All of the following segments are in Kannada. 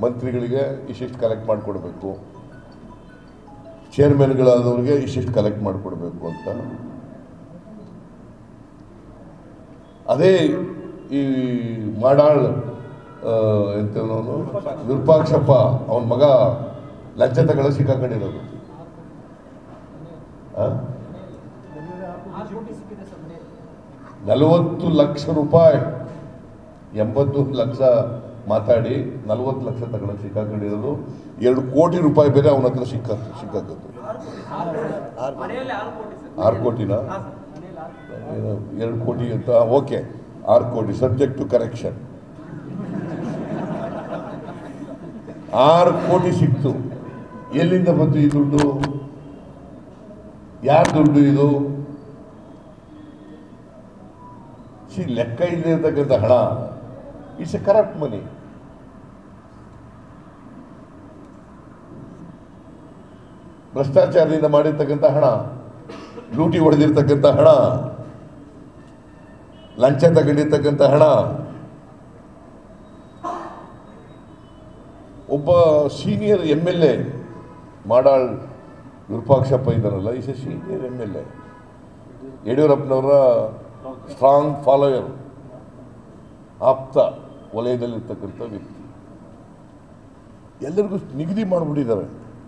ಮಂತ್ರಿಗಳಿಗೆ ಇಷ್ಟಿಷ್ಟು ಕಲೆಕ್ಟ್ ಮಾಡಿಕೊಡ್ಬೇಕು ಚೇರ್ಮನ್ಗಳಾದವ್ರಿಗೆ ಇಷ್ಟಿಷ್ಟು ಕಲೆಕ್ಟ್ ಮಾಡಿಕೊಡ್ಬೇಕು ಅಂತ ಅದೇ ಈ ಮಾಡಾಳ್ ಆ, ಎಂತವನು ವಿರೂಪಾಕ್ಷಪ್ಪ ಅವನ ಮಗ ಲಂಚ ತಗೊಳ್ಳೋ ಸಿಕ್ಕಾಕೊಂಡಿರೋದು ಆ? ನಲವತ್ತು ಲಕ್ಷ ರೂಪಾಯಿ ಎಂಬತ್ತು ಲಕ್ಷ ಮಾತಾಡಿ ನಲವತ್ತು ಲಕ್ಷ ತಗೊಂಡು ಸಿಕ್ಕಾಕೊಂಡಿರೋದು ಎರಡು ಕೋಟಿ ರೂಪಾಯಿ ಬೇರೆ ಅವನ ಹತ್ರ ಸಿಕ್ಕ ಸಿಕ್ಕಾಕತ್ತು ಮನೆಯಲ್ಲಿ ಆರು ಕೋಟಿ ಸರ್ ಆರು ಕೋಟಿನ ಹಾ ಸರ್ ಮನೆಯಲ್ಲಿ ಆರು ಏನು ಎರಡು ಕೋಟಿ ಅಂತ ಓಕೆ ಆರು ಕೋಟಿ ಸಬ್ಜೆಕ್ಟ್ ಟು ಕರೆಕ್ಷನ್ ಆರು ಕೋಟಿ ಸಿಕ್ತು ಎಲ್ಲಿಂದ ಬಂತು ಈ ದುಡ್ಡು ಯಾರ ದುಡ್ಡು ಇದು ಸಿ ಲೆಕ್ಕ ಇಲ್ಲದೆ ಇರ್ತಕ್ಕಂಥ ಹಣ ಇಟ್ಸ್ ಎ ಕರಪ್ಟ್ ಮನಿ ಭ್ರಷ್ಟಾಚಾರದಿಂದ ಮಾಡಿರ್ತಕ್ಕಂಥ ಹಣ ಲೂಟಿ ಹೊಡೆದಿರ್ತಕ್ಕಂಥ ಹಣ ಲಂಚ ತಗೊಂಡಿರ್ತಕ್ಕಂಥ ಹಣ ಒಬ್ಬ senior M L A Madal Virupakshappa ಇದ್ದಾರಲ್ಲ is a senior M L A ಯಡಿಯೂರಪ್ಪನವರ ಸ್ಟ್ರಾಂಗ್ ಫಾಲೋಯರ್ ಆಪ್ತ ವಲಯದಲ್ಲಿರ್ತಕ್ಕಂಥ ವ್ಯಕ್ತಿ ಎಲ್ಲರಿಗೂ ನಿಗದಿ ಮಾಡಿಬಿಟ್ಟಿದ್ದಾರೆ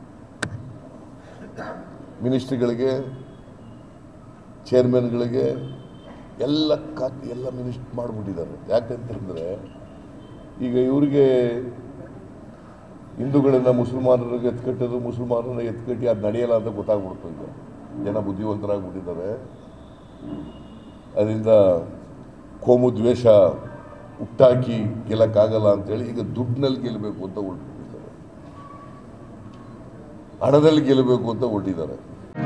ಮಿನಿಸ್ಟ್ರಿಗಳಿಗೆ ಚೇರ್ಮನ್ಗಳಿಗೆ ಎಲ್ಲ ಖಾತೆ ಎಲ್ಲ ಮಿನಿಸ್ಟ್ ಮಾಡಿಬಿಟ್ಟಿದ್ದಾರೆ ಯಾಕಂತಂದರೆ ಈಗ ಇವರಿಗೆ ಹಿಂದೂಗಳನ್ನ ಮುಸಲ್ಮಾನರಿಗೆ ಎತ್ಕಟ್ಟೋದು ಮುಸಲ್ಮಾನರನ್ನ ಎತ್ಕಟ್ಟಿ ಅದು ನಡೆಯಲ್ಲ ಅಂತ ಗೊತ್ತಾಗ್ಬಿಡ್ತು ಈಗ ಜನ ಬುದ್ಧಿವಂತರಾಗ್ಬಿಟ್ಟಿದ್ದಾರೆ ಅದರಿಂದ ಕೋಮು ದ್ವೇಷ ಹುಟ್ಟಾಕಿ ಗೆಲ್ಲಕ್ಕಾಗಲ್ಲ ಅಂತೇಳಿ ಈಗ ದುಡ್ಡಿನಲ್ಲಿ ಗೆಲ್ಲಬೇಕು ಅಂತ ಹೊರಟಿದ್ದಾರೆ ಹಣದಲ್ಲಿ ಗೆಲ್ಲಬೇಕು ಅಂತ ಹೊರಟಿದ್ದಾರೆ